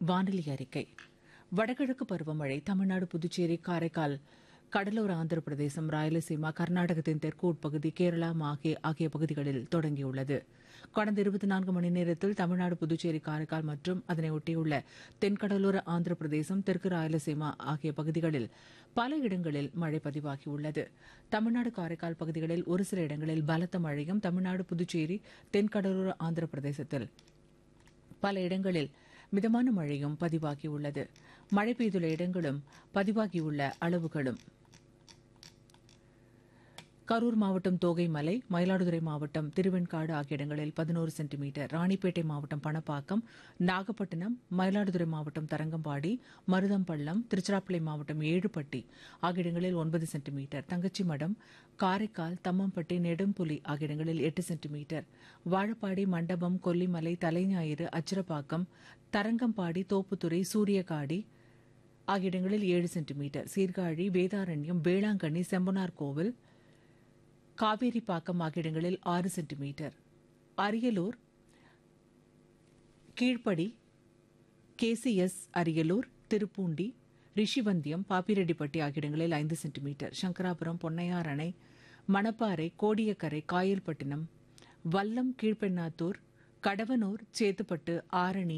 வானிலை அறிக்கை வடகிழக்கு பருவமழை தமிழ்நாடு புதுச்சேரி காரைக்கால் கடலோர ஆந்திர பிரதேசம் ராயலசீமா கர்நாடகத்தின் தெற்கு உட்பகுதி கேரளா மாஹே ஆகிய பகுதிகளில் தொடங்கியுள்ளது கடந்த இருபத்தி நான்கு மணி நேரத்தில் தமிழ்நாடு புதுச்சேரி காரைக்கால் மற்றும் அதனை ஒட்டியுள்ள தென்கடலோர ஆந்திர பிரதேசம் தெற்கு ராயலசீமா ஆகிய பகுதிகளில் பல இடங்களில் மழை பதிவாகியுள்ளது தமிழ்நாடு காரைக்கால் பகுதிகளில் ஒரு சில இடங்களில் பலத்த மழையும் தமிழ்நாடு புதுச்சேரி தென்கடலோர ஆந்திர பிரதேசத்தில் பல இடங்களில் மிதமான மழையும் பதிவாகியுள்ளது மழை பெய்துள்ள இடங்களும் பதிவாகியுள்ள அளவுகளும் கரூர் மாவட்டம் தோகைமலை மயிலாடுதுறை மாவட்டம் திருவெண்காடு ஆகிய இடங்களில் பதினோரு சென்டிமீட்டர் ராணிப்பேட்டை மாவட்டம் பணப்பாக்கம் நாகப்பட்டினம் மயிலாடுதுறை மாவட்டம் தரங்கம்பாடி மருதம்பள்ளம் திருச்சிராப்பள்ளி மாவட்டம் ஏழுப்பட்டி ஆகிய இடங்களில் ஒன்பது சென்டிமீட்டர் தங்கச்சிமடம் காரைக்கால் தம்மம்பட்டி நெடும்புலி ஆகிய இடங்களில் எட்டு சென்டிமீட்டர் வாழப்பாடி மண்டபம் கொல்லிமலை தலைஞாயிறு அச்சிரப்பாக்கம் தரங்கம்பாடி தோப்புத்துறை சூரியகாடி ஆகிய இடங்களில் ஏழு சென்டிமீட்டர் சீர்காழி வேதாரண்யம் வேளாங்கண்ணி செம்பனார் கோவில் காவேரிப்பாக்கம் ஆகிய இடங்களில் ஆறு சென்டிமீட்டர் அரியலூர் கீழ்ப்படி கேசிஎஸ் அரியலூர் திருப்பூண்டி ரிஷிவந்தியம் பாப்பிரெட்டிப்பட்டி ஆகிய இடங்களில் ஐந்து சென்டிமீட்டர் சங்கராபுரம் பொன்னையார் அணை மணப்பாறை கோடியக்கரை காயல்பட்டினம் வல்லம் கீழ்பெண்ணாத்தூர் கடவனூர் சேத்துப்பட்டு ஆரணி